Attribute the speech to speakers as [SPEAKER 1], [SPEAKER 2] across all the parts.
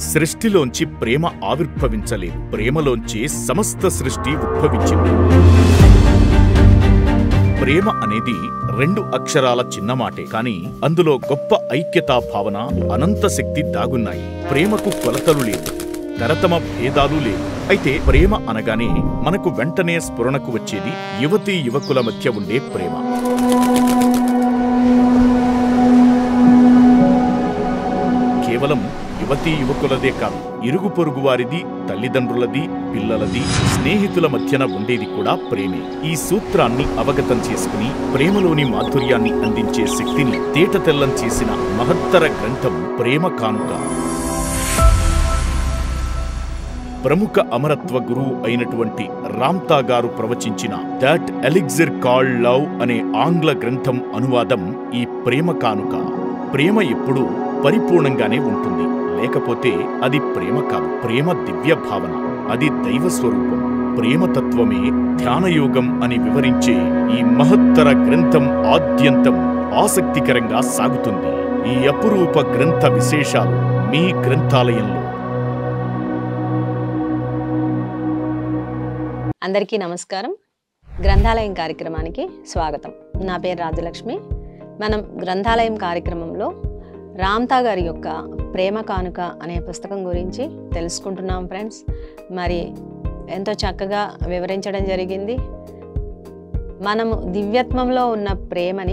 [SPEAKER 1] సృష్టిలోంచి ప్రేమ ఆవిర్భవించలేదు ప్రేమలోంచి సమస్త సృష్టి ఉద్భవించింది ప్రేమ అనేది రెండు అక్షరాల చిన్న మాటే కానీ అందులో గొప్ప ఐక్యతా భావన అనంత శక్తి దాగున్నాయి ప్రేమకు కొలతలు లేవు తరతమ భేదాలు లేవు అయితే ప్రేమ అనగానే మనకు వెంటనే స్ఫురణకు వచ్చేది యువతీ యువకుల మధ్య ఉండే ప్రేమ కేవలం యువతీ యువకులదే కాదు ఇరుగు పొరుగు వారిది తల్లిదండ్రులది పిల్లలది స్నేహితుల మధ్యన ఉండేది కూడా ప్రేమే ఈ సూత్రాన్ని అవగతం చేసుకుని ప్రేమలోని మాధుర్యాన్ని అందించే శక్తిని తేటతెల్లం చేసిన మహత్తర గ్రంథం ప్రేమ కానుక ప్రముఖ అమరత్వ గురువు అయినటువంటి రామ్తా గారు ప్రవచించిన దాట్ ఎలిగ్జిర్ కాల్డ్ లవ్ అనే ఆంగ్ల గ్రంథం అనువాదం ఈ ప్రేమ కానుక ప్రేమ ఎప్పుడూ పరిపూర్ణంగానే ఉంటుంది లేకపోతే అది ప్రేమ కాదు ప్రేమ దివ్య భావన అది దైవ స్వరూపం ప్రేమతత్వమే ధ్యానయోగం అని వివరించే ఈ మహత్తర గ్రంథం ఆద్యంతం ఆసక్తికరంగా సాగుతుంది ఈ అపురూప గ్రంథ విశేషాలు మీ గ్రంథాలయంలో
[SPEAKER 2] అందరికీ నమస్కారం గ్రంథాలయం కార్యక్రమానికి స్వాగతం నా పేరు రాజలక్ష్మి మనం గ్రంథాలయం కార్యక్రమంలో రామ్తా గారి యొక్క ప్రేమ కానుక అనే పుస్తకం గురించి తెలుసుకుంటున్నాం ఫ్రెండ్స్ మరి ఎంతో చక్కగా వివరించడం జరిగింది మనము దివ్యత్వంలో ఉన్న ప్రేమని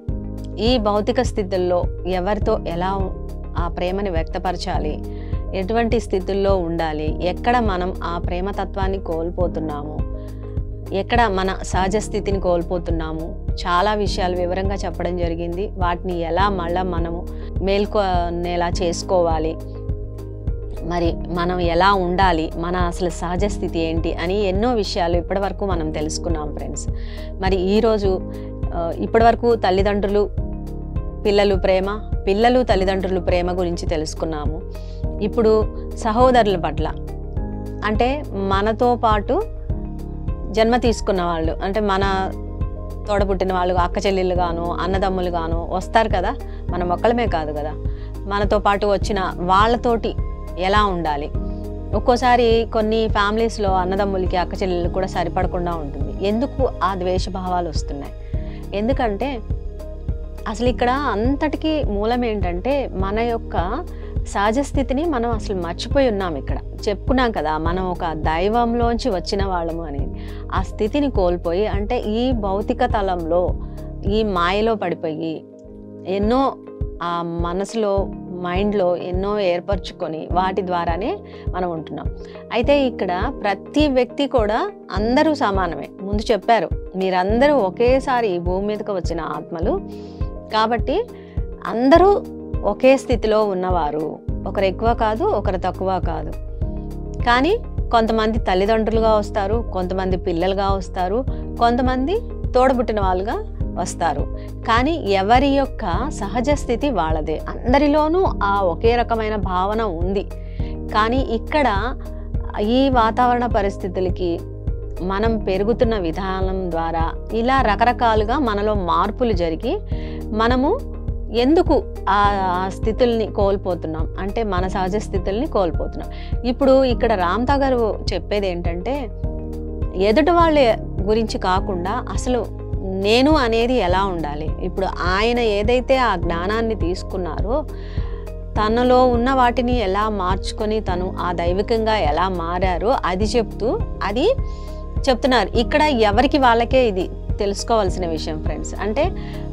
[SPEAKER 2] ఈ భౌతిక స్థితుల్లో ఎవరితో ఎలా ఆ ప్రేమని వ్యక్తపరచాలి ఎటువంటి స్థితుల్లో ఉండాలి ఎక్కడ మనం ఆ ప్రేమతత్వాన్ని కోల్పోతున్నాము ఎక్కడ మన సహజ స్థితిని కోల్పోతున్నాము చాలా విషయాలు వివరంగా చెప్పడం జరిగింది వాటిని ఎలా మళ్ళా మనము మేల్కొనేలా చేసుకోవాలి మరి మనం ఎలా ఉండాలి మన అసలు సహజ స్థితి ఏంటి అని ఎన్నో విషయాలు ఇప్పటివరకు మనం తెలుసుకున్నాం ఫ్రెండ్స్ మరి ఈరోజు ఆ, ఇప్పటివరకు తల్లిదండ్రులు పిల్లలు ప్రేమ పిల్లలు తల్లిదండ్రులు ప్రేమ గురించి తెలుసుకున్నాము ఇప్పుడు సహోదరుల పట్ల అంటే మనతో పాటు జన్మ తీసుకున్న వాళ్ళు అంటే మన తోడబుట్టిన వాళ్ళు అక్క చెల్లెళ్ళు గాను అన్నదమ్ములు గాను వస్తారు కదా మనం ఒక్కళ్ళమే కాదు కదా మనతో పాటు వచ్చిన వాళ్ళతోటి ఎలా ఉండాలి ఒక్కోసారి కొన్ని ఫ్యామిలీస్లో అన్నదమ్ములకి అక్క చెల్లెళ్ళు కూడా సరిపడకుండా ఉంటుంది ఎందుకు ఆ ద్వేషభావాలు వస్తున్నాయి ఎందుకంటే అసలు ఇక్కడ అంతటికీ మూలం ఏంటంటే మన యొక్క సహజ స్థితిని మనం అసలు మర్చిపోయి ఉన్నాం ఇక్కడ చెప్పుకున్నాం కదా మనం ఒక దైవంలోంచి వచ్చిన వాళ్ళము అనేది ఆ స్థితిని కోల్పోయి అంటే ఈ భౌతిక తలంలో ఈ మాయలో పడిపోయి ఎన్నో ఆ మనసులో మైండ్లో ఎన్నో ఏర్పరచుకొని వాటి ద్వారానే మనం ఉంటున్నాం అయితే ఇక్కడ ప్రతి వ్యక్తి కూడా అందరూ సమానమే ముందు చెప్పారు మీరందరూ ఒకేసారి ఈ భూమి మీదకి వచ్చిన ఆత్మలు కాబట్టి అందరూ ఒకే స్థితిలో ఉన్నవారు ఒకరు ఎక్కువ కాదు ఒకరు తక్కువ కాదు కానీ కొంతమంది తల్లిదండ్రులుగా వస్తారు కొంతమంది పిల్లలుగా వస్తారు కొంతమంది తోడబుట్టిన వాళ్ళుగా వస్తారు కానీ ఎవరి యొక్క సహజ స్థితి వాళ్ళదే అందరిలోనూ ఆ ఒకే రకమైన భావన ఉంది కానీ ఇక్కడ ఈ వాతావరణ పరిస్థితులకి మనం పెరుగుతున్న విధానం ద్వారా ఇలా రకరకాలుగా మనలో మార్పులు జరిగి మనము ఎందుకు ఆ ఆ స్థితుల్ని కోల్పోతున్నాం అంటే మన సహజ స్థితుల్ని కోల్పోతున్నాం ఇప్పుడు ఇక్కడ రామ్తా గారు చెప్పేది ఏంటంటే ఎదుటి వాళ్ళ గురించి కాకుండా అసలు నేను అనేది ఎలా ఉండాలి ఇప్పుడు ఆయన ఏదైతే ఆ జ్ఞానాన్ని తీసుకున్నారో తనలో ఉన్న వాటిని ఎలా మార్చుకొని తను ఆ దైవికంగా ఎలా మారారో అది చెప్తూ అది చెప్తున్నారు ఇక్కడ ఎవరికి వాళ్ళకే ఇది తెలుసుకోవాల్సిన విషయం ఫ్రెండ్స్ అంటే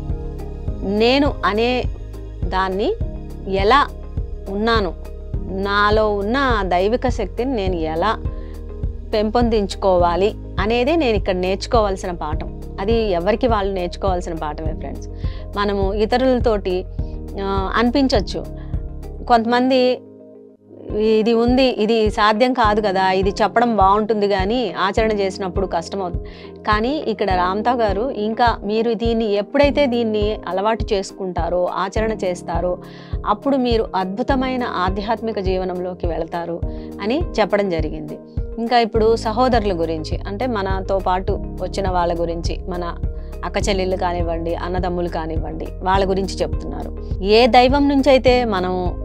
[SPEAKER 2] నేను అనే దాన్ని ఎలా ఉన్నాను నాలో ఉన్న ఆ దైవిక శక్తిని నేను ఎలా పెంపొందించుకోవాలి అనేదే నేను ఇక్కడ నేర్చుకోవాల్సిన పాఠం అది ఎవరికి వాళ్ళు నేర్చుకోవాల్సిన పాఠమే ఫ్రెండ్స్ మనము ఇతరులతోటి ఆ, అనిపించవచ్చు కొంతమంది ఇది ఉంది ఇది సాధ్యం కాదు కదా ఇది చెప్పడం బాగుంటుంది కానీ ఆచరణ చేసినప్పుడు కష్టం అవుతుంది కానీ ఇక్కడ రామ్తా గారు ఇంకా మీరు దీన్ని ఎప్పుడైతే దీన్ని అలవాటు చేసుకుంటారో ఆచరణ చేస్తారో అప్పుడు మీరు అద్భుతమైన ఆధ్యాత్మిక జీవనంలోకి వెళతారు అని చెప్పడం జరిగింది ఇంకా ఇప్పుడు సహోదరుల గురించి అంటే మనతో పాటు వచ్చిన వాళ్ళ గురించి మన అక్క చెల్లెళ్ళు కానివ్వండి అన్నదమ్ములు కానివ్వండి వాళ్ళ గురించి చెప్తున్నారు ఏ దైవం నుంచి అయితే మనం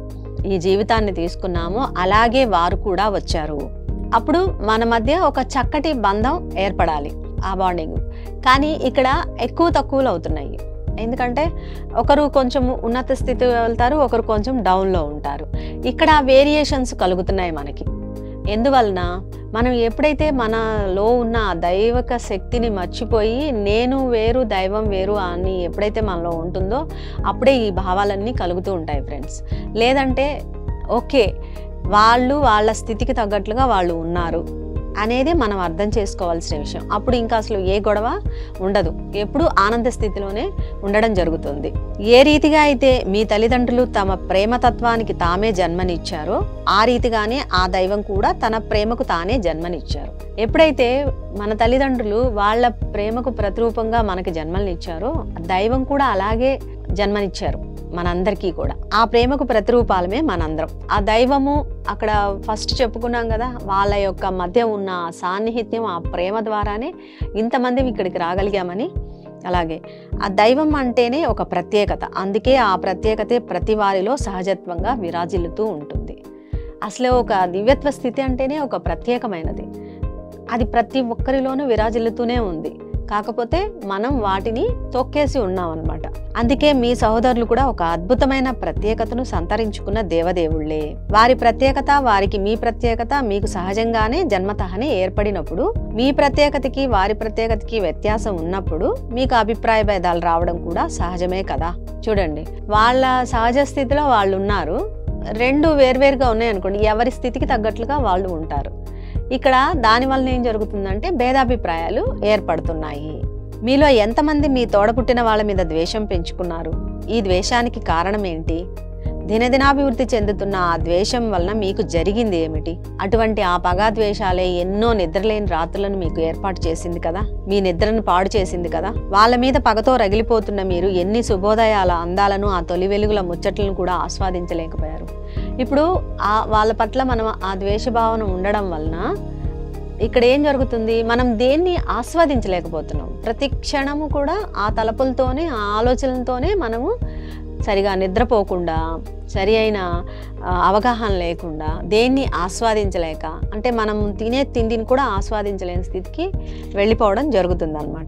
[SPEAKER 2] ఈ జీవితాన్ని తీసుకున్నామో అలాగే వారు కూడా వచ్చారు అప్పుడు మన మధ్య ఒక చక్కటి బంధం ఏర్పడాలి ఆ బాండింగ్ కానీ ఇక్కడ ఎక్కువ తక్కువలు అవుతున్నాయి ఎందుకంటే ఒకరు కొంచెం ఉన్నత స్థితి వెళ్తారు ఒకరు కొంచెం డౌన్లో ఉంటారు ఇక్కడ వేరియేషన్స్ కలుగుతున్నాయి మనకి ఎందువలన మనం ఎప్పుడైతే మనలో ఉన్న ఆ దైవక శక్తిని మర్చిపోయి నేను వేరు దైవం వేరు అని ఎప్పుడైతే మనలో ఉంటుందో అప్పుడే ఈ భావాలన్నీ కలుగుతూ ఉంటాయి ఫ్రెండ్స్ లేదంటే ఓకే వాళ్ళు వాళ్ళ స్థితికి తగ్గట్లుగా వాళ్ళు ఉన్నారు అనేది మనం అర్థం చేసుకోవాల్సిన విషయం అప్పుడు ఇంకా అసలు ఏ గొడవ ఉండదు ఎప్పుడు ఆనంద స్థితిలోనే ఉండడం జరుగుతుంది ఏ రీతిగా అయితే మీ తల్లిదండ్రులు తమ ప్రేమతత్వానికి తామే జన్మనిచ్చారో ఆ రీతిగానే ఆ దైవం కూడా తన ప్రేమకు తానే జన్మనిచ్చారు ఎప్పుడైతే మన తల్లిదండ్రులు వాళ్ళ ప్రేమకు ప్రతిరూపంగా మనకి జన్మనిచ్చారో దైవం కూడా అలాగే జన్మనిచ్చారు మనందరికీ కూడా ఆ ప్రేమకు ప్రతిరూపాలమే మనందరం ఆ దైవము అక్కడ ఫస్ట్ చెప్పుకున్నాం కదా వాళ్ళ యొక్క మధ్య ఉన్న ఆ సాన్నిహిత్యం ఆ ప్రేమ ద్వారానే ఇంతమంది ఇక్కడికి రాగలిగామని అలాగే ఆ దైవం అంటేనే ఒక ప్రత్యేకత అందుకే ఆ ప్రత్యేకతే ప్రతి వారిలో సహజత్వంగా విరాజిల్లుతూ ఉంటుంది అసలే ఒక దివ్యత్వ స్థితి అంటేనే ఒక ప్రత్యేకమైనది అది ప్రతి ఒక్కరిలోనూ విరాజిల్లుతూనే ఉంది కాకపోతే మనం వాటిని తొక్కేసి ఉన్నాం అనమాట అందుకే మీ సహోదరులు కూడా ఒక అద్భుతమైన ప్రత్యేకతను సంతరించుకున్న దేవదేవుళ్ళే వారి ప్రత్యేకత వారికి మీ ప్రత్యేకత మీకు సహజంగానే జన్మతహనే ఏర్పడినప్పుడు మీ ప్రత్యేకతకి వారి ప్రత్యేకతకి వ్యత్యాసం ఉన్నప్పుడు మీకు అభిప్రాయ భేదాలు రావడం కూడా సహజమే కదా చూడండి వాళ్ళ సహజ స్థితిలో వాళ్ళు ఉన్నారు రెండు వేర్వేరుగా ఉన్నాయనుకోండి ఎవరి స్థితికి తగ్గట్లుగా వాళ్ళు ఉంటారు ఇక్కడ దాని వలన ఏం జరుగుతుందంటే భేదాభిప్రాయాలు ఏర్పడుతున్నాయి మీలో ఎంతమంది మీ తోడపుట్టిన వాళ్ళ మీద ద్వేషం పెంచుకున్నారు ఈ ద్వేషానికి కారణం ఏంటి దినదినాభివృద్ధి చెందుతున్న ఆ ద్వేషం వలన మీకు జరిగింది ఏమిటి అటువంటి ఆ పగా ద్వేషాలే ఎన్నో నిద్రలేని రాత్రులను మీకు ఏర్పాటు చేసింది కదా మీ నిద్రను పాడు చేసింది కదా వాళ్ళ మీద పగతో రగిలిపోతున్న మీరు ఎన్ని శుభోదయాల అందాలను ఆ తొలి వెలుగుల ముచ్చట్లను కూడా ఆస్వాదించలేకపోయారు ఇప్పుడు ఆ వాళ్ళ పట్ల మనం ఆ ద్వేషభావన ఉండడం వలన ఇక్కడ ఏం జరుగుతుంది మనం దేన్ని ఆస్వాదించలేకపోతున్నాం ప్రతి క్షణము కూడా ఆ తలపులతోనే ఆ ఆలోచనలతోనే మనము సరిగా నిద్రపోకుండా సరి అయిన ఆ, అవగాహన లేకుండా దేన్ని ఆస్వాదించలేక అంటే మనం తినే తిండిని కూడా ఆస్వాదించలేని స్థితికి వెళ్ళిపోవడం జరుగుతుంది అనమాట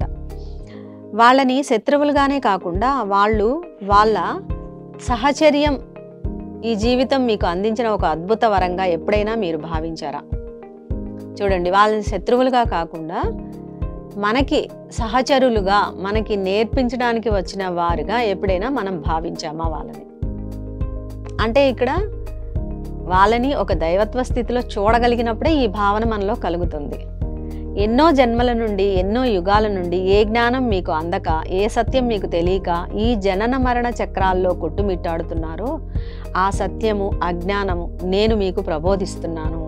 [SPEAKER 2] వాళ్ళని శత్రువులుగానే కాకుండా వాళ్ళు వాళ్ళ సహచర్యం ఈ జీవితం మీకు అందించిన ఒక అద్భుత వరంగా ఎప్పుడైనా మీరు భావించారా చూడండి వాళ్ళని శత్రువులుగా కాకుండా మనకి సహచరులుగా మనకి నేర్పించడానికి వచ్చిన వారుగా ఎప్పుడైనా మనం భావించామా వాళ్ళని అంటే ఇక్కడ వాళ్ళని ఒక దైవత్వ స్థితిలో చూడగలిగినప్పుడే ఈ భావన మనలో కలుగుతుంది ఎన్నో జన్మల నుండి ఎన్నో యుగాల నుండి ఏ జ్ఞానం మీకు అందక ఏ సత్యం మీకు తెలియక ఈ జనన మరణ చక్రాల్లో కొట్టుమిట్టాడుతున్నారో ఆ సత్యము అజ్ఞానము నేను మీకు ప్రబోధిస్తున్నాను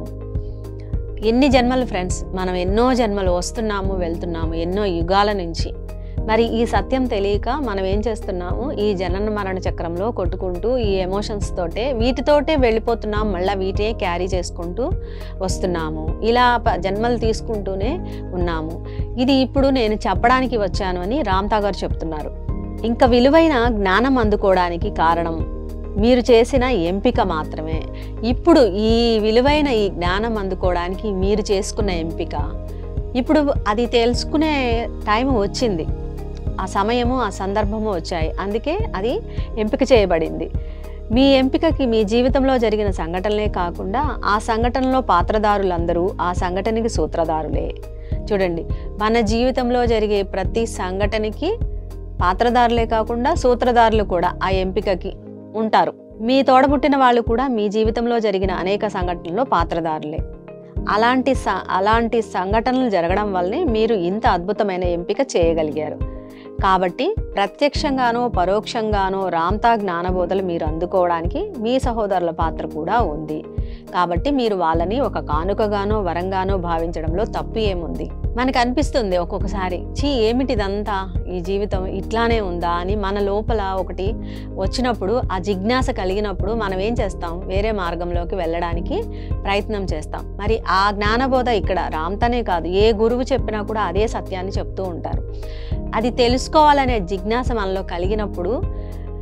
[SPEAKER 2] ఎన్ని జన్మలు ఫ్రెండ్స్ మనం ఎన్నో జన్మలు వస్తున్నాము వెళ్తున్నాము ఎన్నో యుగాల నుంచి మరి ఈ సత్యం తెలియక మనం ఏం చేస్తున్నాము ఈ జనన మరణ చక్రంలో కొట్టుకుంటూ ఈ ఎమోషన్స్ తోటే వీటితోటే వెళ్ళిపోతున్నాం మళ్ళీ వీటే క్యారీ చేసుకుంటూ వస్తున్నాము ఇలా ప- జన్మలు తీసుకుంటూనే ఉన్నాము ఇది ఇప్పుడు నేను చెప్పడానికి వచ్చాను అని రామ్తా గారు చెప్తున్నారు ఇంకా విలువైన జ్ఞానం అందుకోవడానికి కారణం మీరు చేసిన ఎంపిక మాత్రమే ఇప్పుడు ఈ విలువైన ఈ జ్ఞానం అందుకోవడానికి మీరు చేసుకున్న ఎంపిక ఇప్పుడు అది తెలుసుకునే టైం వచ్చింది ఆ సమయము ఆ సందర్భము వచ్చాయి అందుకే అది ఎంపిక చేయబడింది మీ ఎంపికకి మీ జీవితంలో జరిగిన సంఘటనలే కాకుండా ఆ సంఘటనలో పాత్రదారులందరూ ఆ సంఘటనకి సూత్రధారులే చూడండి మన జీవితంలో జరిగే ప్రతి సంఘటనకి పాత్రదారులే కాకుండా సూత్రధారులు కూడా ఆ ఎంపికకి ఉంటారు మీ తోడబుట్టిన వాళ్ళు కూడా మీ జీవితంలో జరిగిన అనేక సంఘటనల్లో పాత్రదారులే అలాంటి స అలాంటి సంఘటనలు జరగడం వల్లనే మీరు ఇంత అద్భుతమైన ఎంపిక చేయగలిగారు కాబట్టి ప్రత్యక్షంగానో పరోక్షంగానో రామ్తా జ్ఞానబోధలు మీరు అందుకోవడానికి మీ సహోదరుల పాత్ర కూడా ఉంది కాబట్టి మీరు వాళ్ళని ఒక కానుకగానో వరంగానో భావించడంలో తప్పు ఏముంది మనకు అనిపిస్తుంది ఒక్కొక్కసారి చీ ఏమిటిదంతా ఈ జీవితం ఇట్లానే ఉందా అని మన లోపల ఒకటి వచ్చినప్పుడు ఆ జిజ్ఞాస కలిగినప్పుడు మనం ఏం చేస్తాం వేరే మార్గంలోకి వెళ్ళడానికి ప్రయత్నం చేస్తాం మరి ఆ జ్ఞానబోధ ఇక్కడ రామ్తనే కాదు ఏ గురువు చెప్పినా కూడా అదే సత్యాన్ని చెప్తూ ఉంటారు అది తెలుసుకోవాలనే జిజ్ఞాస మనలో కలిగినప్పుడు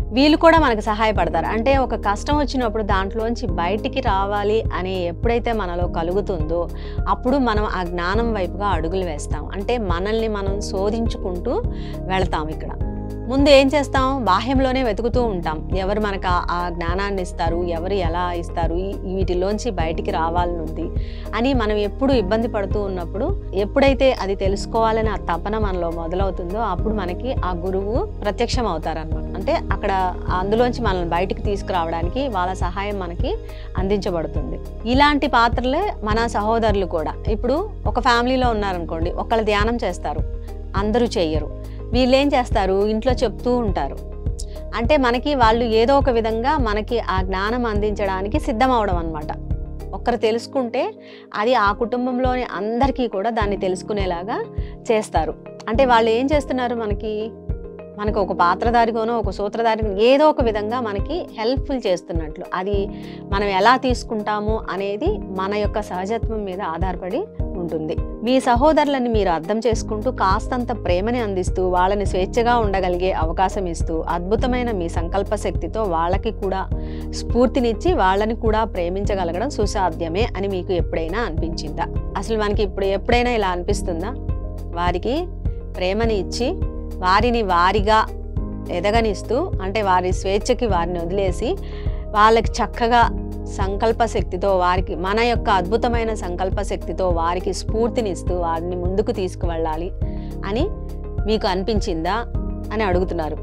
[SPEAKER 2] వీళ్ళు కూడా మనకు సహాయపడతారు అంటే ఒక కష్టం వచ్చినప్పుడు దాంట్లోంచి బయటికి రావాలి అని ఎప్పుడైతే మనలో కలుగుతుందో అప్పుడు మనం ఆ జ్ఞానం వైపుగా అడుగులు వేస్తాం అంటే మనల్ని మనం శోధించుకుంటూ వెళతాం ఇక్కడ ముందు ఏం చేస్తాం బాహ్యంలోనే వెతుకుతూ ఉంటాం ఎవరు మనకు ఆ- ఆ జ్ఞానాన్ని ఇస్తారు ఎవరు ఎలా ఇస్తారు ఈ- వీటిలోంచి బయటికి రావాలని ఉంది అని మనం ఎప్పుడు ఇబ్బంది పడుతూ ఉన్నప్పుడు ఎప్పుడైతే అది తెలుసుకోవాలని ఆ తపన మనలో మొదలవుతుందో అప్పుడు మనకి ఆ గురువు ప్రత్యక్షం అవుతారన్నమాట అంటే అక్కడ అందులోంచి మనల్ని బయటికి తీసుకురావడానికి వాళ్ళ సహాయం మనకి అందించబడుతుంది ఇలాంటి పాత్రలే మన సహోదరులు కూడా ఇప్పుడు ఒక ఫ్యామిలీలో ఉన్నారనుకోండి ఒకళ్ళు ధ్యానం చేస్తారు అందరూ చెయ్యరు వీళ్ళు ఏం చేస్తారు ఇంట్లో చెప్తూ ఉంటారు అంటే మనకి వాళ్ళు ఏదో ఒక విధంగా మనకి ఆ జ్ఞానం అందించడానికి సిద్ధం అవడం అనమాట ఒక్కరు తెలుసుకుంటే అది ఆ కుటుంబంలోని అందరికీ కూడా దాన్ని తెలుసుకునేలాగా చేస్తారు అంటే వాళ్ళు ఏం చేస్తున్నారు మనకి మనకు ఒక పాత్రధారిగానో ఒక సూత్రధారి ఏదో ఒక విధంగా మనకి హెల్ప్ఫుల్ చేస్తున్నట్లు అది మనం ఎలా తీసుకుంటాము అనేది మన యొక్క సహజత్వం మీద ఆధారపడి ఉంటుంది మీ సహోదరులని మీరు అర్థం చేసుకుంటూ కాస్తంత ప్రేమని అందిస్తూ వాళ్ళని స్వేచ్ఛగా ఉండగలిగే అవకాశం ఇస్తూ అద్భుతమైన మీ సంకల్ప శక్తితో వాళ్ళకి కూడా స్ఫూర్తినిచ్చి వాళ్ళని కూడా ప్రేమించగలగడం సుసాధ్యమే అని మీకు ఎప్పుడైనా అనిపించిందా అసలు మనకి ఇప్పుడు ఎప్పుడైనా ఇలా అనిపిస్తుందా వారికి ప్రేమని ఇచ్చి వారిని వారిగా ఎదగనిస్తూ అంటే వారి స్వేచ్ఛకి వారిని వదిలేసి వాళ్ళకి చక్కగా సంకల్ప శక్తితో వారికి మన యొక్క అద్భుతమైన సంకల్ప శక్తితో వారికి స్ఫూర్తినిస్తూ వారిని ముందుకు తీసుకువెళ్ళాలి అని మీకు అనిపించిందా అని అడుగుతున్నారు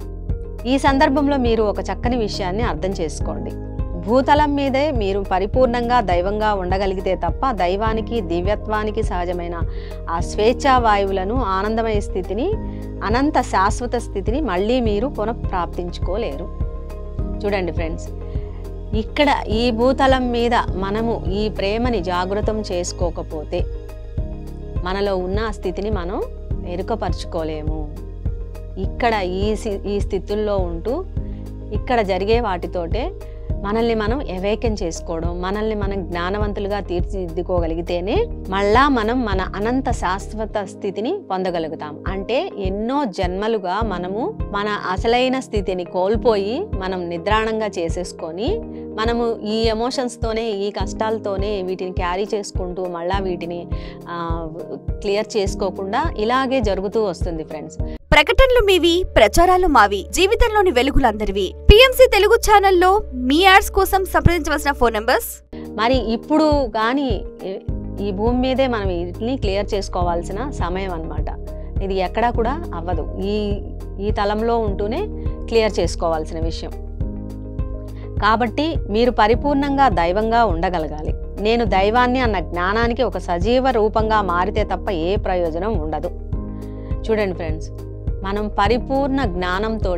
[SPEAKER 2] ఈ సందర్భంలో మీరు ఒక చక్కని విషయాన్ని అర్థం చేసుకోండి భూతలం మీదే మీరు పరిపూర్ణంగా దైవంగా ఉండగలిగితే తప్ప దైవానికి దివ్యత్వానికి సహజమైన ఆ స్వేచ్ఛా వాయువులను ఆనందమయ స్థితిని అనంత శాశ్వత స్థితిని మళ్ళీ మీరు పునఃప్రాప్తించుకోలేరు చూడండి ఫ్రెండ్స్ ఇక్కడ ఈ భూతలం మీద మనము ఈ ప్రేమని జాగృతం చేసుకోకపోతే మనలో ఉన్న ఆ స్థితిని మనం ఎరుకపరుచుకోలేము ఇక్కడ ఈ సి- ఈ స్థితుల్లో ఉంటూ ఇక్కడ జరిగే వాటితోటే మనల్ని మనం ఎవేకన్ చేసుకోవడం మనల్ని మనం జ్ఞానవంతులుగా తీర్చిదిద్దుకోగలిగితేనే మళ్ళా మనం మన అనంత శాశ్వత స్థితిని పొందగలుగుతాం అంటే ఎన్నో జన్మలుగా మనము మన అసలైన స్థితిని కోల్పోయి మనం నిద్రాణంగా చేసేసుకొని మనము ఈ ఎమోషన్స్తోనే ఈ కష్టాలతోనే వీటిని క్యారీ చేసుకుంటూ మళ్ళా వీటిని క్లియర్ చేసుకోకుండా ఇలాగే జరుగుతూ వస్తుంది ఫ్రెండ్స్
[SPEAKER 3] ప్రకటనలు మీవి ప్రచారాలు మావి జీవితంలోని వెలుగులందరివి పిఎంసి తెలుగు ఛానల్లో మీ యాడ్స్ కోసం సంప్రదించవలసిన ఫోన్ నంబర్స్
[SPEAKER 2] మరి ఇప్పుడు కానీ ఈ- ఈ భూమి మీదే మనం వీటిని క్లియర్ చేసుకోవాల్సిన సమయం అన్నమాట ఇది ఎక్కడా కూడా అవ్వదు ఈ ఈ తలంలో ఉంటూనే క్లియర్ చేసుకోవాల్సిన విషయం కాబట్టి మీరు పరిపూర్ణంగా దైవంగా ఉండగలగాలి నేను దైవాన్ని అన్న జ్ఞానానికి ఒక సజీవ రూపంగా మారితే తప్ప ఏ ప్రయోజనం ఉండదు చూడండి ఫ్రెండ్స్ మనం పరిపూర్ణ జ్ఞానంతో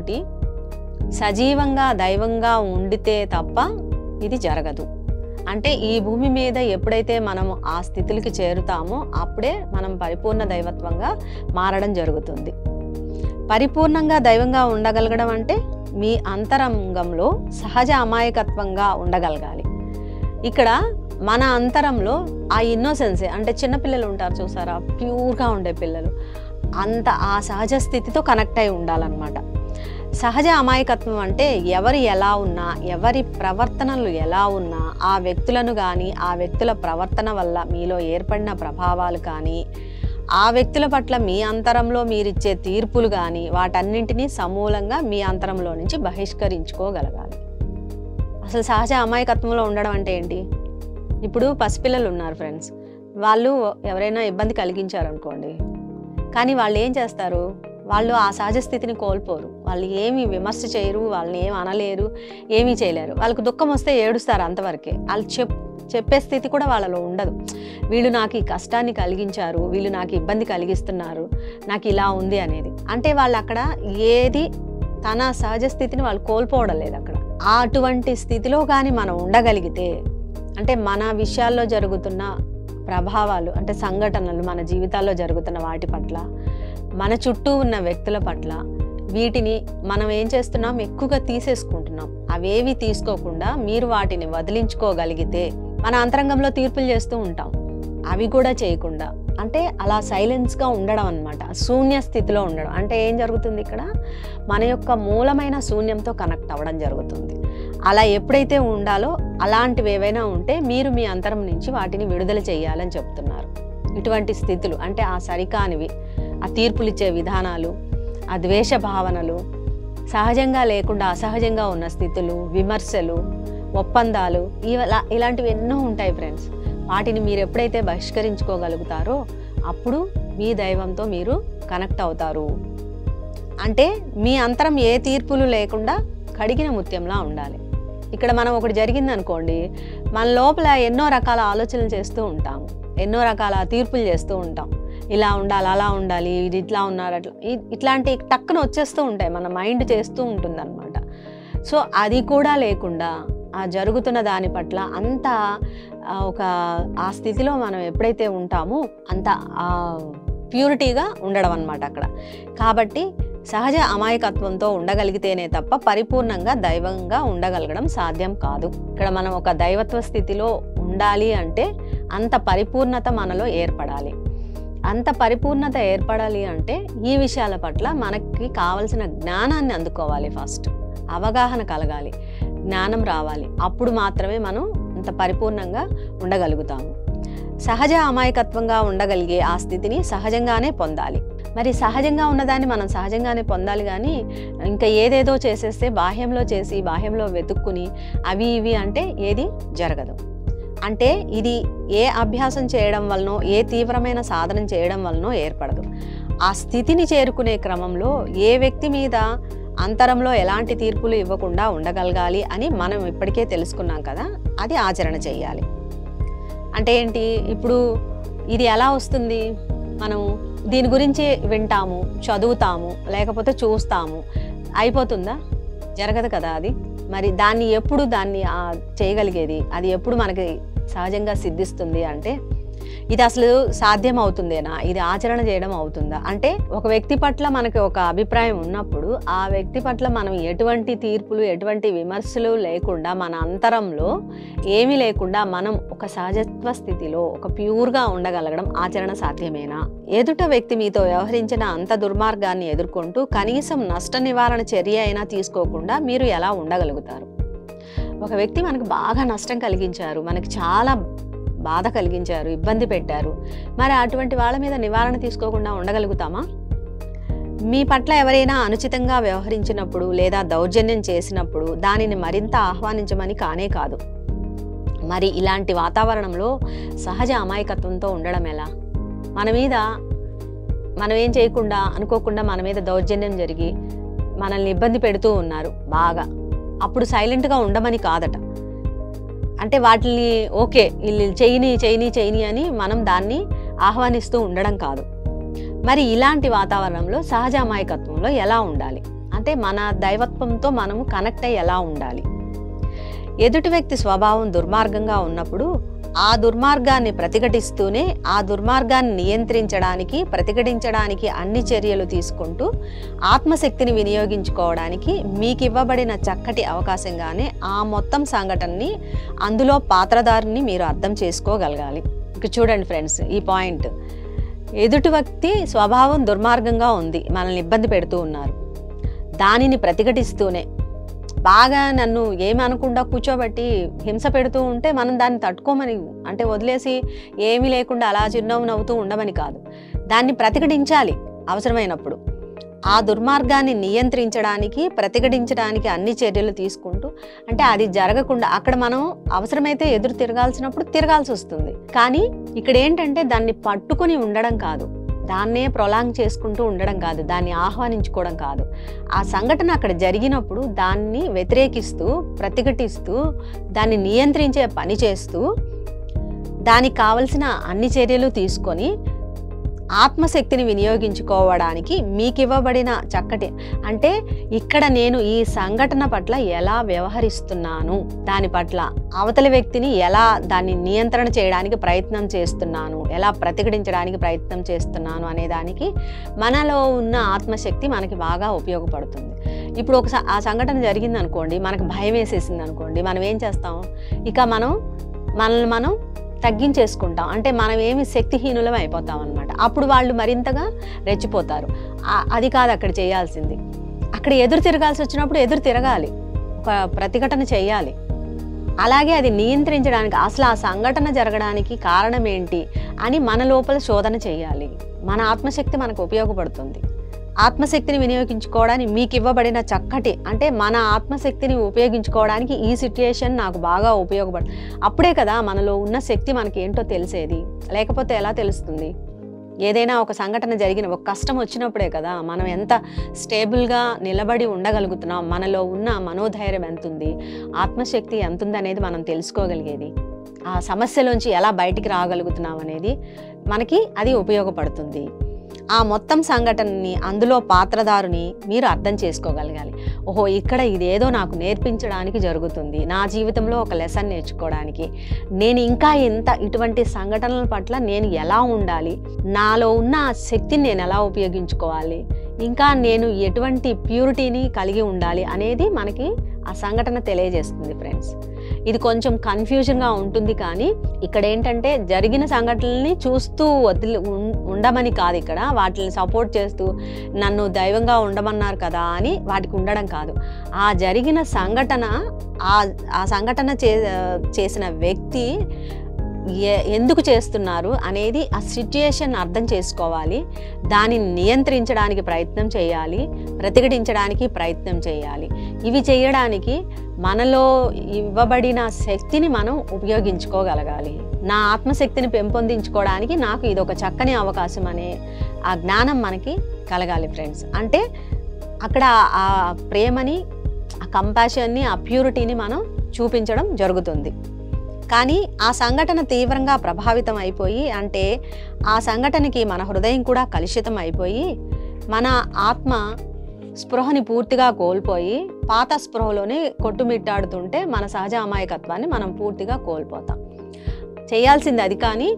[SPEAKER 2] సజీవంగా దైవంగా ఉండితే తప్ప ఇది జరగదు అంటే ఈ భూమి మీద ఎప్పుడైతే మనము ఆ స్థితులకి చేరుతామో అప్పుడే మనం పరిపూర్ణ దైవత్వంగా మారడం జరుగుతుంది పరిపూర్ణంగా దైవంగా ఉండగలగడం అంటే మీ అంతరంగంలో సహజ అమాయకత్వంగా ఉండగలగాలి ఇక్కడ మన అంతరంలో ఆ ఇన్నోసెన్సే అంటే చిన్నపిల్లలు ఉంటారు చూసారా ప్యూర్గా ఉండే పిల్లలు అంత ఆ సహజ స్థితితో కనెక్ట్ అయి ఉండాలన్నమాట సహజ అమాయకత్వం అంటే ఎవరు ఎలా ఉన్నా ఎవరి ప్రవర్తనలు ఎలా ఉన్నా ఆ వ్యక్తులను కానీ ఆ వ్యక్తుల ప్రవర్తన వల్ల మీలో ఏర్పడిన ప్రభావాలు కానీ ఆ వ్యక్తుల పట్ల మీ అంతరంలో మీరిచ్చే తీర్పులు కానీ వాటన్నింటినీ సమూలంగా మీ అంతరంలో నుంచి బహిష్కరించుకోగలగాలి అసలు సహజ అమాయకత్వంలో ఉండడం అంటే ఏంటి ఇప్పుడు పసిపిల్లలు ఉన్నారు ఫ్రెండ్స్ వాళ్ళు ఎవరైనా ఇబ్బంది కలిగించారనుకోండి కానీ వాళ్ళు ఏం చేస్తారు వాళ్ళు ఆ సహజ స్థితిని కోల్పోరు వాళ్ళు ఏమి విమర్శ చేయరు వాళ్ళని ఏమి అనలేరు ఏమీ చేయలేరు వాళ్ళకి దుఃఖం వస్తే ఏడుస్తారు అంతవరకే వాళ్ళు చెప్ చెప్పే స్థితి కూడా వాళ్ళలో ఉండదు వీళ్ళు నాకు ఈ కష్టాన్ని కలిగించారు వీళ్ళు నాకు ఇబ్బంది కలిగిస్తున్నారు నాకు ఇలా ఉంది అనేది అంటే వాళ్ళు అక్కడ ఏది తన సహజ స్థితిని వాళ్ళు కోల్పోవడం లేదు అక్కడ ఆ అటువంటి స్థితిలో కానీ మనం ఉండగలిగితే అంటే మన విషయాల్లో జరుగుతున్న ప్రభావాలు అంటే సంఘటనలు మన జీవితాల్లో జరుగుతున్న వాటి పట్ల మన చుట్టూ ఉన్న వ్యక్తుల పట్ల వీటిని మనం ఏం చేస్తున్నాం ఎక్కువగా తీసేసుకుంటున్నాం అవేవి తీసుకోకుండా మీరు వాటిని వదిలించుకోగలిగితే మన అంతరంగంలో తీర్పులు చేస్తూ ఉంటాం అవి కూడా చేయకుండా అంటే అలా సైలెన్స్గా ఉండడం అనమాట శూన్య స్థితిలో ఉండడం అంటే ఏం జరుగుతుంది ఇక్కడ మన యొక్క మూలమైన శూన్యంతో కనెక్ట్ అవ్వడం జరుగుతుంది అలా ఎప్పుడైతే ఉండాలో అలాంటివి ఏవైనా ఉంటే మీరు మీ అంతరం నుంచి వాటిని విడుదల చేయాలని చెప్తున్నారు ఇటువంటి స్థితులు అంటే ఆ సరికానివి ఆ తీర్పులు ఇచ్చే విధానాలు ఆ ద్వేష భావనలు సహజంగా లేకుండా అసహజంగా ఉన్న స్థితులు విమర్శలు ఒప్పందాలు ఇలా ఇలాంటివి ఎన్నో ఉంటాయి ఫ్రెండ్స్ వాటిని మీరు ఎప్పుడైతే బహిష్కరించుకోగలుగుతారో అప్పుడు మీ దైవంతో మీరు కనెక్ట్ అవుతారు అంటే మీ అంతరం ఏ తీర్పులు లేకుండా కడిగిన ముత్యంలా ఉండాలి ఇక్కడ మనం ఒకటి జరిగింది అనుకోండి మన లోపల ఎన్నో రకాల ఆలోచనలు చేస్తూ ఉంటాము ఎన్నో రకాల తీర్పులు చేస్తూ ఉంటాం ఇలా ఉండాలి అలా ఉండాలి ఇది ఇట్లా ఉన్నారు అట్లా ఇ- ఇట్లాంటి టక్కున వచ్చేస్తూ ఉంటాయి మన మైండ్ చేస్తూ ఉంటుంది అనమాట సో అది కూడా లేకుండా ఆ జరుగుతున్న దాని పట్ల అంత ఆ, ఒక ఆ స్థితిలో మనం ఎప్పుడైతే ఉంటామో అంత ప్యూరిటీగా ఉండడం అనమాట అక్కడ కాబట్టి సహజ అమాయకత్వంతో ఉండగలిగితేనే తప్ప పరిపూర్ణంగా దైవంగా ఉండగలగడం సాధ్యం కాదు ఇక్కడ మనం ఒక దైవత్వ స్థితిలో ఉండాలి అంటే అంత పరిపూర్ణత మనలో ఏర్పడాలి అంత పరిపూర్ణత ఏర్పడాలి అంటే ఈ విషయాల పట్ల మనకి కావలసిన జ్ఞానాన్ని అందుకోవాలి ఫస్ట్ అవగాహన కలగాలి జ్ఞానం రావాలి అప్పుడు మాత్రమే మనం అంత పరిపూర్ణంగా ఉండగలుగుతాము సహజ అమాయకత్వంగా ఉండగలిగే ఆ స్థితిని సహజంగానే పొందాలి మరి సహజంగా ఉన్నదాన్ని మనం సహజంగానే పొందాలి కానీ ఇంకా ఏదేదో చేసేస్తే బాహ్యంలో చేసి బాహ్యంలో వెతుక్కుని అవి ఇవి అంటే ఏది జరగదు అంటే ఇది ఏ అభ్యాసం చేయడం వలనో ఏ తీవ్రమైన సాధన చేయడం వలనో ఏర్పడదు ఆ స్థితిని చేరుకునే క్రమంలో ఏ వ్యక్తి మీద అంతరంలో ఎలాంటి తీర్పులు ఇవ్వకుండా ఉండగలగాలి అని మనం ఇప్పటికే తెలుసుకున్నాం కదా అది ఆచరణ చేయాలి అంటే ఏంటి ఇప్పుడు ఇది ఎలా వస్తుంది మనం దీని గురించి వింటాము చదువుతాము లేకపోతే చూస్తాము అయిపోతుందా జరగదు కదా అది మరి దాన్ని ఎప్పుడు దాన్ని ఆ, చేయగలిగేది అది ఎప్పుడు మనకి సహజంగా సిద్ధిస్తుంది అంటే ఇది అసలు సాధ్యం అవుతుందేనా ఇది ఆచరణ చేయడం అవుతుందా అంటే ఒక వ్యక్తి పట్ల మనకి ఒక అభిప్రాయం ఉన్నప్పుడు ఆ వ్యక్తి పట్ల మనం ఎటువంటి తీర్పులు ఎటువంటి విమర్శలు లేకుండా మన అంతరంలో ఏమీ లేకుండా మనం ఒక సహజత్వ స్థితిలో ఒక ప్యూర్గా ఉండగలగడం ఆచరణ సాధ్యమేనా ఎదుట వ్యక్తి మీతో వ్యవహరించిన అంత దుర్మార్గాన్ని ఎదుర్కొంటూ కనీసం నష్ట నివారణ చర్య అయినా తీసుకోకుండా మీరు ఎలా ఉండగలుగుతారు ఒక వ్యక్తి మనకు బాగా నష్టం కలిగించారు మనకి చాలా బాధ కలిగించారు ఇబ్బంది పెట్టారు మరి అటువంటి వాళ్ళ మీద నివారణ తీసుకోకుండా ఉండగలుగుతామా మీ పట్ల ఎవరైనా అనుచితంగా వ్యవహరించినప్పుడు లేదా దౌర్జన్యం చేసినప్పుడు దానిని మరింత ఆహ్వానించమని కానే కాదు మరి ఇలాంటి వాతావరణంలో సహజ అమాయకత్వంతో ఉండడం ఎలా మన మీద మనం ఏం చేయకుండా అనుకోకుండా మన మీద దౌర్జన్యం జరిగి మనల్ని ఇబ్బంది పెడుతూ ఉన్నారు బాగా అప్పుడు సైలెంట్గా ఉండమని కాదట అంటే వాటిని ఓకే వీళ్ళు చేయని చేయని చేయని అని మనం దాన్ని ఆహ్వానిస్తూ ఉండడం కాదు మరి ఇలాంటి వాతావరణంలో సహజ అమాయకత్వంలో ఎలా ఉండాలి అంటే మన దైవత్వంతో మనము కనెక్ట్ అయ్యి ఎలా ఉండాలి ఎదుటి వ్యక్తి స్వభావం దుర్మార్గంగా ఉన్నప్పుడు ఆ దుర్మార్గాన్ని ప్రతిఘటిస్తూనే ఆ దుర్మార్గాన్ని నియంత్రించడానికి ప్రతిఘటించడానికి అన్ని చర్యలు తీసుకుంటూ ఆత్మశక్తిని వినియోగించుకోవడానికి మీకు ఇవ్వబడిన చక్కటి అవకాశంగానే ఆ మొత్తం సంఘటనని అందులో పాత్రధారిని మీరు అర్థం చేసుకోగలగాలి ఇక చూడండి ఫ్రెండ్స్ ఈ పాయింట్ ఎదుటి వ్యక్తి స్వభావం దుర్మార్గంగా ఉంది మనల్ని ఇబ్బంది పెడుతూ ఉన్నారు దానిని ప్రతిఘటిస్తూనే బాగా నన్ను ఏమి అనకుండా కూర్చోబెట్టి హింస పెడుతూ ఉంటే మనం దాన్ని తట్టుకోమని అంటే వదిలేసి ఏమీ లేకుండా అలా చిరునవ్వు నవ్వుతూ ఉండమని కాదు దాన్ని ప్రతిఘటించాలి అవసరమైనప్పుడు ఆ దుర్మార్గాన్ని నియంత్రించడానికి ప్రతిఘటించడానికి అన్ని చర్యలు తీసుకుంటూ అంటే అది జరగకుండా అక్కడ మనం అవసరమైతే ఎదురు తిరగాల్సినప్పుడు తిరగాల్సి వస్తుంది కానీ ఇక్కడ ఏంటంటే దాన్ని పట్టుకొని ఉండడం కాదు దాన్నే ప్రొలాంగ్ చేసుకుంటూ ఉండడం కాదు దాన్ని ఆహ్వానించుకోవడం కాదు ఆ సంఘటన అక్కడ జరిగినప్పుడు దాన్ని వ్యతిరేకిస్తూ ప్రతిఘటిస్తూ దాన్ని నియంత్రించే పని చేస్తూ దానికి కావలసిన అన్ని చర్యలు తీసుకొని ఆత్మశక్తిని వినియోగించుకోవడానికి మీకు ఇవ్వబడిన చక్కటి అంటే ఇక్కడ నేను ఈ సంఘటన పట్ల ఎలా వ్యవహరిస్తున్నాను దాని పట్ల అవతలి వ్యక్తిని ఎలా దాన్ని నియంత్రణ చేయడానికి ప్రయత్నం చేస్తున్నాను ఎలా ప్రతిఘటించడానికి ప్రయత్నం చేస్తున్నాను అనే దానికి మనలో ఉన్న ఆత్మశక్తి మనకి బాగా ఉపయోగపడుతుంది ఇప్పుడు ఒక స- ఆ సంఘటన జరిగింది అనుకోండి మనకు భయం వేసేసింది అనుకోండి మనం ఏం చేస్తాం ఇక మనం మనల్ని మనం తగ్గించేసుకుంటాం అంటే మనం ఏమి శక్తిహీనులం అయిపోతాం అనమాట అప్పుడు వాళ్ళు మరింతగా రెచ్చిపోతారు ఆ- అది కాదు అక్కడ చేయాల్సింది అక్కడ ఎదురు తిరగాల్సి వచ్చినప్పుడు ఎదురు తిరగాలి ఒక ప్రతిఘటన చేయాలి అలాగే అది నియంత్రించడానికి అసలు ఆ సంఘటన జరగడానికి కారణం ఏంటి అని మన లోపల శోధన చేయాలి మన ఆత్మశక్తి మనకు ఉపయోగపడుతుంది ఆత్మశక్తిని వినియోగించుకోవడానికి మీకు ఇవ్వబడిన చక్కటి అంటే మన ఆత్మశక్తిని ఉపయోగించుకోవడానికి ఈ సిట్యుయేషన్ నాకు బాగా ఉపయోగపడు అప్పుడే కదా మనలో ఉన్న శక్తి మనకి ఏంటో తెలిసేది లేకపోతే ఎలా తెలుస్తుంది ఏదైనా ఒక సంఘటన జరిగిన ఒక కష్టం వచ్చినప్పుడే కదా మనం ఎంత స్టేబుల్గా నిలబడి ఉండగలుగుతున్నాం మనలో ఉన్న మనోధైర్యం ఎంత ఉంది ఆత్మశక్తి ఎంత ఉంది అనేది మనం తెలుసుకోగలిగేది ఆ సమస్యలోంచి ఎలా బయటికి రాగలుగుతున్నాం అనేది మనకి అది ఉపయోగపడుతుంది ఆ మొత్తం సంఘటనని అందులో పాత్రదారుని మీరు అర్థం చేసుకోగలగాలి ఓహో ఇక్కడ ఇదేదో నాకు నేర్పించడానికి జరుగుతుంది నా జీవితంలో ఒక లెసన్ నేర్చుకోవడానికి నేను ఇంకా ఎంత ఇటువంటి సంఘటనల పట్ల నేను ఎలా ఉండాలి నాలో ఉన్న ఆ శక్తిని నేను ఎలా ఉపయోగించుకోవాలి ఇంకా నేను ఎటువంటి ప్యూరిటీని కలిగి ఉండాలి అనేది మనకి ఆ సంఘటన తెలియజేస్తుంది ఫ్రెండ్స్ ఇది కొంచెం కన్ఫ్యూజన్గా ఉంటుంది కానీ ఇక్కడ ఏంటంటే జరిగిన సంఘటనల్ని చూస్తూ వదిలి ఉం- ఉండమని కాదు ఇక్కడ వాటిని సపోర్ట్ చేస్తూ నన్ను దైవంగా ఉండమన్నారు కదా అని వాటికి ఉండడం కాదు ఆ జరిగిన సంఘటన ఆ ఆ సంఘటన చే చేసిన వ్యక్తి ఎ- ఎందుకు చేస్తున్నారు అనేది ఆ సిచ్యుయేషన్ అర్థం చేసుకోవాలి దానిని నియంత్రించడానికి ప్రయత్నం చేయాలి ప్రతిఘటించడానికి ప్రయత్నం చేయాలి ఇవి చేయడానికి మనలో ఇవ్వబడిన శక్తిని మనం ఉపయోగించుకోగలగాలి నా ఆత్మశక్తిని పెంపొందించుకోవడానికి నాకు ఇది ఒక చక్కని అవకాశం అనే ఆ జ్ఞానం మనకి కలగాలి ఫ్రెండ్స్ అంటే అక్కడ ఆ ప్రేమని ఆ కంపాషన్ని ఆ ప్యూరిటీని మనం చూపించడం జరుగుతుంది కానీ ఆ సంఘటన తీవ్రంగా ప్రభావితం అయిపోయి అంటే ఆ సంఘటనకి మన హృదయం కూడా కలుషితం అయిపోయి మన ఆత్మ స్పృహని పూర్తిగా కోల్పోయి పాత స్పృహలోనే కొట్టుమిట్టాడుతుంటే మన సహజ అమాయకత్వాన్ని మనం పూర్తిగా కోల్పోతాం చేయాల్సింది అది కానీ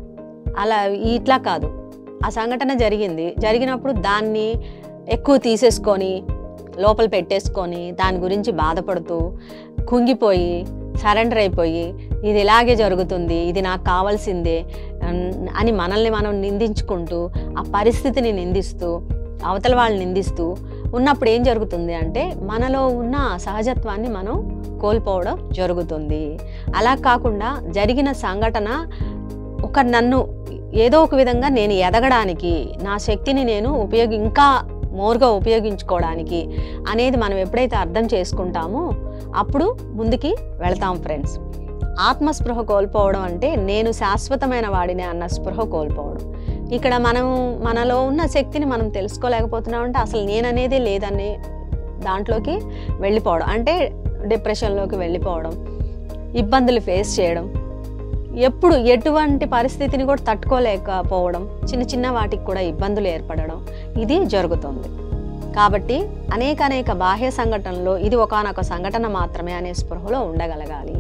[SPEAKER 2] అలా ఇట్లా కాదు ఆ సంఘటన జరిగింది జరిగినప్పుడు దాన్ని ఎక్కువ తీసేసుకొని లోపల పెట్టేసుకొని దాని గురించి బాధపడుతూ కుంగిపోయి సరెండర్ అయిపోయి ఇది ఇలాగే జరుగుతుంది ఇది నాకు కావాల్సిందే అన్- అని మనల్ని మనం నిందించుకుంటూ ఆ పరిస్థితిని నిందిస్తూ అవతల వాళ్ళని నిందిస్తూ ఉన్నప్పుడు ఏం జరుగుతుంది అంటే మనలో ఉన్న ఆ సహజత్వాన్ని మనం కోల్పోవడం జరుగుతుంది అలా కాకుండా జరిగిన సంఘటన ఒక నన్ను ఏదో ఒక విధంగా నేను ఎదగడానికి నా శక్తిని నేను ఉపయోగి ఇంకా మోర్గా ఉపయోగించుకోవడానికి అనేది మనం ఎప్పుడైతే అర్థం చేసుకుంటామో అప్పుడు ముందుకి వెళ్తాం ఫ్రెండ్స్ ఆత్మస్పృహ కోల్పోవడం అంటే నేను శాశ్వతమైన వాడిని అన్న స్పృహ కోల్పోవడం ఇక్కడ మనం మనలో ఉన్న శక్తిని మనం తెలుసుకోలేకపోతున్నాం అంటే అసలు నేననేదే లేదనే దాంట్లోకి వెళ్ళిపోవడం అంటే డిప్రెషన్లోకి వెళ్ళిపోవడం ఇబ్బందులు ఫేస్ చేయడం ఎప్పుడు ఎటువంటి పరిస్థితిని కూడా తట్టుకోలేకపోవడం చిన్న చిన్న వాటికి కూడా ఇబ్బందులు ఏర్పడడం ఇది జరుగుతుంది కాబట్టి అనేక అనేక బాహ్య సంఘటనలో ఇది ఒకానొక సంఘటన మాత్రమే అనే స్పృహలో ఉండగలగాలి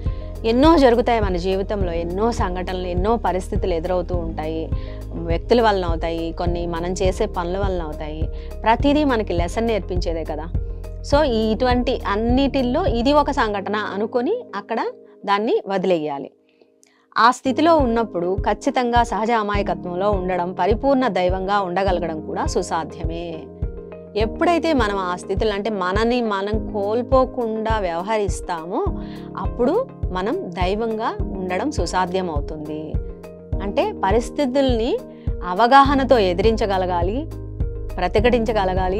[SPEAKER 2] ఎన్నో జరుగుతాయి మన జీవితంలో ఎన్నో సంఘటనలు ఎన్నో పరిస్థితులు ఎదురవుతూ ఉంటాయి వ్యక్తుల వలన అవుతాయి కొన్ని మనం చేసే పనుల వలన అవుతాయి ప్రతిదీ మనకి లెసన్ నేర్పించేదే కదా సో ఈ ఇటువంటి అన్నిటిల్లో ఇది ఒక సంఘటన అనుకొని అక్కడ దాన్ని వదిలేయాలి ఆ స్థితిలో ఉన్నప్పుడు ఖచ్చితంగా సహజ అమాయకత్వంలో ఉండడం పరిపూర్ణ దైవంగా ఉండగలగడం కూడా సుసాధ్యమే ఎప్పుడైతే మనం ఆ స్థితిలో అంటే మనని మనం కోల్పోకుండా వ్యవహరిస్తామో అప్పుడు మనం దైవంగా ఉండడం సుసాధ్యం అవుతుంది అంటే పరిస్థితుల్ని అవగాహనతో ఎదిరించగలగాలి ప్రతిఘటించగలగాలి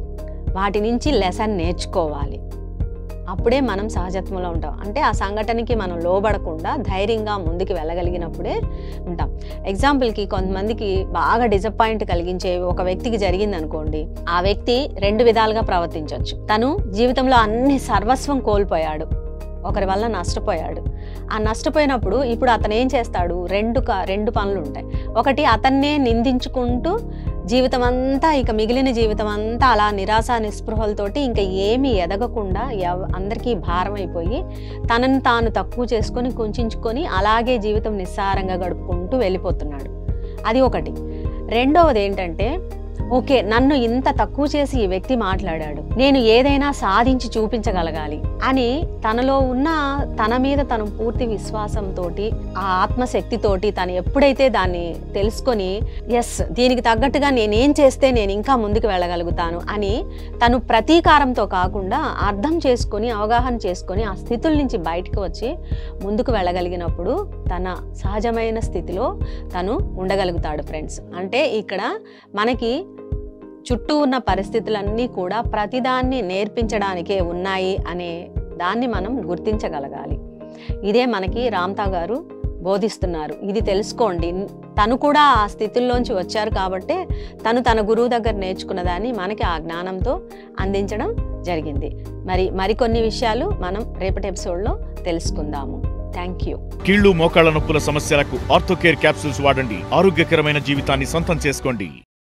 [SPEAKER 2] వాటి నుంచి లెసన్ నేర్చుకోవాలి అప్పుడే మనం సహజత్వంలో ఉంటాం అంటే ఆ సంఘటనకి మనం లోబడకుండా ధైర్యంగా ముందుకు వెళ్ళగలిగినప్పుడే ఉంటాం ఎగ్జాంపుల్కి కొంతమందికి బాగా డిసప్పాయింట్ కలిగించే ఒక వ్యక్తికి జరిగింది అనుకోండి ఆ వ్యక్తి రెండు విధాలుగా ప్రవర్తించవచ్చు తను జీవితంలో అన్ని సర్వస్వం కోల్పోయాడు ఒకరి వల్ల నష్టపోయాడు ఆ నష్టపోయినప్పుడు ఇప్పుడు అతను ఏం చేస్తాడు రెండు క- రెండు పనులు ఉంటాయి ఒకటి అతన్నే నిందించుకుంటూ జీవితం అంతా ఇక మిగిలిన జీవితం అంతా అలా నిరాశ నిస్పృహలతోటి ఇంకా ఏమీ ఎదగకుండా ఎవ అందరికీ భారం అయిపోయి తనని తాను తక్కువ చేసుకొని కుంచుకొని అలాగే జీవితం నిస్సారంగా గడుపుకుంటూ వెళ్ళిపోతున్నాడు అది ఒకటి రెండవది ఏంటంటే ఓకే నన్ను ఇంత తక్కువ చేసి ఈ వ్యక్తి మాట్లాడాడు నేను ఏదైనా సాధించి చూపించగలగాలి అని తనలో ఉన్న తన మీద తను పూర్తి విశ్వాసంతో ఆ ఆత్మశక్తితోటి తను ఎప్పుడైతే దాన్ని తెలుసుకొని ఎస్ దీనికి తగ్గట్టుగా నేనేం చేస్తే నేను ఇంకా ముందుకు వెళ్ళగలుగుతాను అని తను ప్రతీకారంతో కాకుండా అర్థం చేసుకొని అవగాహన చేసుకొని ఆ స్థితుల నుంచి బయటకు వచ్చి ముందుకు వెళ్ళగలిగినప్పుడు తన సహజమైన స్థితిలో తను ఉండగలుగుతాడు ఫ్రెండ్స్ అంటే ఇక్కడ మనకి చుట్టూ ఉన్న పరిస్థితులన్నీ కూడా ప్రతిదాన్ని నేర్పించడానికే ఉన్నాయి అనే దాన్ని మనం గుర్తించగలగాలి ఇదే మనకి రామ్తా గారు బోధిస్తున్నారు ఇది తెలుసుకోండి తను కూడా ఆ స్థితుల్లోంచి వచ్చారు కాబట్టే తను తన గురువు దగ్గర నేర్చుకున్న దాన్ని మనకి ఆ జ్ఞానంతో అందించడం జరిగింది మరి మరికొన్ని విషయాలు మనం రేపటి ఎపిసోడ్లో తెలుసుకుందాము థ్యాంక్ యూ
[SPEAKER 1] కీళ్లు మోకాళ్ల నొప్పుల సమస్యలకు ఆర్థోకేర్ క్యాప్సూల్స్ వాడండి ఆరోగ్యకరమైన జీవితాన్ని సొంతం చేసుకోండి